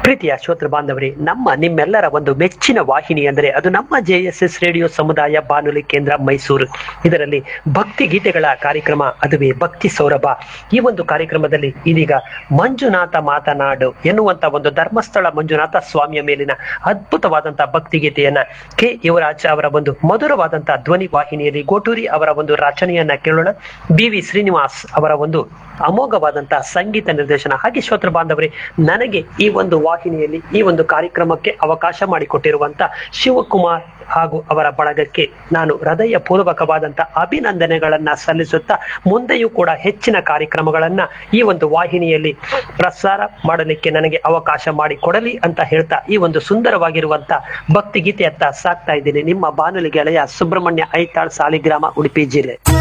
ಪ್ರೀತಿಯ ಶ್ರೋತೃ ಬಾಂಧವರೇ ನಮ್ಮ ನಿಮ್ಮೆಲ್ಲರ ಒಂದು ಮೆಚ್ಚಿನ ವಾಹಿನಿ ಅಂದರೆ ಅದು ನಮ್ಮ ಜೆ ಎಸ್ ಎಸ್ ರೇಡಿಯೋ ಸಮುದಾಯ ಬಾನುಲಿ ಕೇಂದ್ರ ಮೈಸೂರು ಇದರಲ್ಲಿ ಭಕ್ತಿ ಗೀತೆಗಳ ಕಾರ್ಯಕ್ರಮ ಅದುವೇ ಭಕ್ತಿ ಸೌರಭ ಈ ಒಂದು ಕಾರ್ಯಕ್ರಮದಲ್ಲಿ ಇದೀಗ ಮಂಜುನಾಥ ಮಾತನಾಡು ಎನ್ನುವಂತ ಒಂದು ಧರ್ಮಸ್ಥಳ ಮಂಜುನಾಥ ಸ್ವಾಮಿಯ ಮೇಲಿನ ಅದ್ಭುತವಾದಂತಹ ಭಕ್ತಿ ಗೀತೆಯನ್ನ ಕೆ ಯುವರಾಜ್ ಅವರ ಒಂದು ಮಧುರವಾದಂತಹ ಧ್ವನಿ ವಾಹಿನಿಯಲ್ಲಿ ಗೋಟೂರಿ ಅವರ ಒಂದು ರಚನೆಯನ್ನ ಕೇಳೋಣ ಬಿ ವಿ ಶ್ರೀನಿವಾಸ್ ಅವರ ಒಂದು ಅಮೋಘವಾದಂತಹ ಸಂಗೀತ ನಿರ್ದೇಶನ ಹಾಗೆ ಶ್ರೋತೃ ಬಾಂಧವರೇ ನನಗೆ ಈ ಒಂದು ವಾಹಿನಿಯಲ್ಲಿ ಈ ಒಂದು ಕಾರ್ಯಕ್ರಮಕ್ಕೆ ಅವಕಾಶ ಮಾಡಿಕೊಟ್ಟಿರುವಂತ ಶಿವಕುಮಾರ್ ಹಾಗೂ ಅವರ ಬಳಗಕ್ಕೆ ನಾನು ಹೃದಯ ಪೂರ್ವಕವಾದಂತ ಅಭಿನಂದನೆಗಳನ್ನ ಸಲ್ಲಿಸುತ್ತಾ ಮುಂದೆಯೂ ಕೂಡ ಹೆಚ್ಚಿನ ಕಾರ್ಯಕ್ರಮಗಳನ್ನ ಈ ಒಂದು ವಾಹಿನಿಯಲ್ಲಿ ಪ್ರಸಾರ ಮಾಡಲಿಕ್ಕೆ ನನಗೆ ಅವಕಾಶ ಮಾಡಿಕೊಡಲಿ ಅಂತ ಹೇಳ್ತಾ ಈ ಒಂದು ಸುಂದರವಾಗಿರುವಂತ ಭಕ್ತಿ ಗೀತೆಯತ್ತ ಸಾಕ್ತಾ ಇದ್ದೀನಿ ನಿಮ್ಮ ಬಾನುಲಿ ಗೆಳೆಯ ಸುಬ್ರಹ್ಮಣ್ಯ ಐತಾಳ್ ಸಾಲಿಗ್ರಾಮ ಉಡುಪಿ ಜಿಲ್ಲೆ